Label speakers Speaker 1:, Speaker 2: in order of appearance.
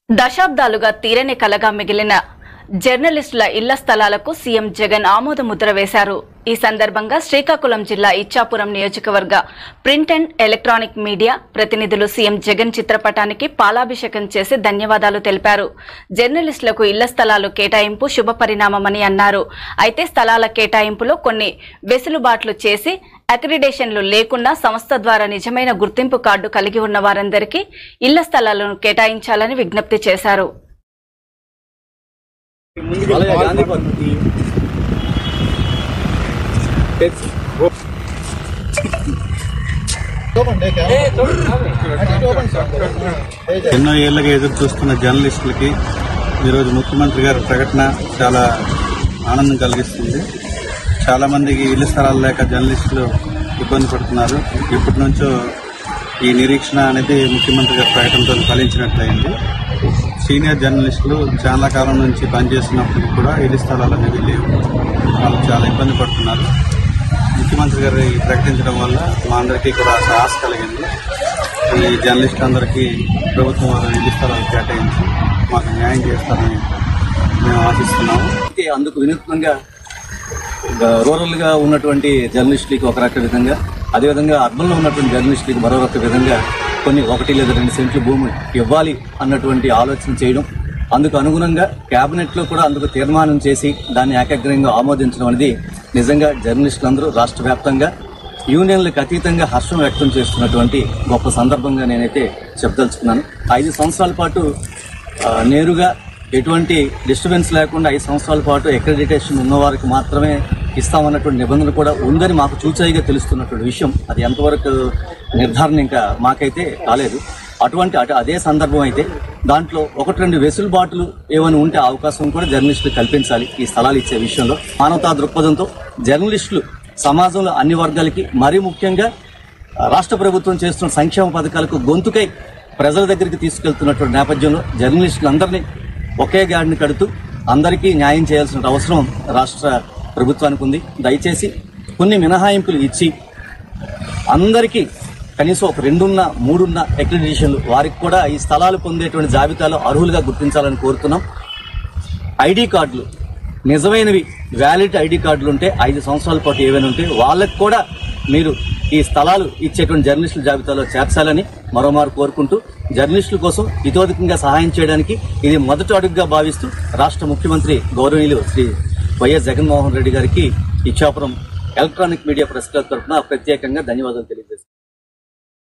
Speaker 1: దశాబ్దాలుగా తీరని కలగా మిగిలిన జర్నలిస్టుల ఇళ్ల స్థలాలకు సీఎం జగన్ ఆమోద ముద్ర వేశారు ఈ సందర్భంగా శ్రీకాకుళం జిల్లా ఇచ్చాపురం నియోజకవర్గ ప్రింట్ అండ్ ఎలక్ట్రానిక్ మీడియా ప్రతినిధులు సీఎం జగన్ చిత్రపటానికి పాలాభిషేకం చేసి ధన్యవాదాలు తెలిపారు జర్నలిస్టులకు ఇళ్ల స్థలాలు కేటాయింపు శుభ పరిణామమని అన్నారు అయితే స్థలాల కేటాయింపులో కొన్ని వెసులుబాట్లు చేసి అక్రిడేషన్లు లేకుండా సంస్థ ద్వారా నిజమైన గుర్తింపు కార్డు కలిగి ఉన్న వారందరికీ ఇళ్ల స్థలాలను కేటాయించాలని విజ్ఞప్తి చేశారు
Speaker 2: అలాగే గాంధీ పార్క్. తెచ్చి.
Speaker 3: ఎన్నో ఏళ్లుగా ఎదురు చూస్తున్న జర్నలిస్టులకి ఈరోజు ముఖ్యమంత్రి గారి ప్రకటన చాలా ఆనందం కలిగిస్తుంది చాలా మందికి ఇల్లు స్థలాలు లేక జర్నలిస్టులు ఇబ్బంది పడుతున్నారు ఇప్పటి నుంచో ఈ నిరీక్షణ అనేది ముఖ్యమంత్రి గారి ప్రకటనతో ఫలించినట్లయింది సీనియర్ జర్నలిస్టులు చాలా కాలం నుంచి పనిచేస్తున్నప్పటికీ కూడా ఇల్లు స్థలాలు అనేవి లేవు వాళ్ళు చాలా ఇబ్బంది పడుతున్నారు ముఖ్యమంత్రి గారు ఈ ప్రకటించడం వల్ల మా అందరికీ కూడా ఆశ కలిగింది ఈ జర్నలిస్ట్ అందరికీ ప్రభుత్వం వారు ఇల్లు స్థలాలు కేటాయించి మాకు న్యాయం చేస్తారని మేము ఆశిస్తున్నాము
Speaker 2: అయితే అందుకు వినూత్నంగా రూరల్ గా ఉన్నటువంటి జర్నలిస్టులకి ఒక రక విధంగా అదేవిధంగా అర్బన్ లో ఉన్నటువంటి జర్నలిస్టులకి మరో రక విధంగా కొన్ని ఒకటి లేదా రెండు సెంట్లు భూమి ఇవ్వాలి అన్నటువంటి ఆలోచన చేయడం అందుకు అనుగుణంగా కేబినెట్ లో కూడా అందుకు తీర్మానం చేసి దాన్ని ఏకాగ్రంగా ఆమోదించడం అనేది నిజంగా జర్నలిస్టులందరూ రాష్ట్ర వ్యాప్తంగా యూనియన్లకు అతీతంగా హర్షం వ్యక్తం చేస్తున్నటువంటి గొప్ప సందర్భంగా నేనైతే చెప్పదలుచుకున్నాను ఐదు సంవత్సరాల పాటు ఆ, నేరుగా ఎటువంటి డిస్టర్బెన్స్ లేకుండా ఐదు సంవత్సరాల పాటు అక్రెడిటేషన్ ఉన్న వారికి మాత్రమే ఇస్తామన్నటువంటి నిబంధన కూడా ఉందని మాకు చూచాయిగా తెలుస్తున్నటువంటి విషయం అది ఎంతవరకు నిర్ధారణ ఇంకా మాకైతే కాలేదు అటువంటి అటు అదే సందర్భం అయితే దాంట్లో ఒకటి రెండు వెసులుబాటులు ఏమైనా ఉంటే అవకాశం కూడా జర్నలిస్టులు కల్పించాలి ఈ స్థలాలు ఇచ్చే విషయంలో మానవతా దృక్పథంతో జర్నలిస్టులు సమాజంలో అన్ని వర్గాలకి మరీ ముఖ్యంగా రాష్ట్ర ప్రభుత్వం చేస్తున్న సంక్షేమ పథకాలకు గొంతుకై ప్రజల దగ్గరికి తీసుకెళ్తున్నటువంటి నేపథ్యంలో జర్నలిస్టులందరినీ ఒకే గాడిని కడుతూ అందరికీ న్యాయం చేయాల్సిన అవసరం రాష్ట్ర ప్రభుత్వానికి ఉంది దయచేసి కొన్ని మినహాయింపులు ఇచ్చి అందరికీ కనీసం ఒక రెండున్న మూడున్న అక్రిడిటేషన్లు వారికి కూడా ఈ స్థలాలు పొందేటువంటి జాబితాలో అర్హులుగా గుర్తించాలని కోరుతున్నాం ఐడి కార్డులు నిజమైనవి వ్యాలిడ్ ఐడి కార్డులు ఉంటే ఐదు సంవత్సరాల పాటు ఏవైనా ఉంటే వాళ్ళకి కూడా మీరు ఈ స్థలాలు ఇచ్చేటువంటి జర్నలిస్టుల జాబితాలో చేర్చాలని మరోమారు కోరుకుంటూ జర్నలిస్టుల కోసం ఇతోధికంగా సహాయం చేయడానికి ఇది మొదటి అడుగుగా భావిస్తూ రాష్ట్ర ముఖ్యమంత్రి గౌరవనీయులు శ్రీ వైఎస్ జగన్మోహన్ రెడ్డి గారికి Ichchapuram electronic media press club తరఫున ప్రత్యేకంగా ధన్యవాదాలు తెలియజేస్తాను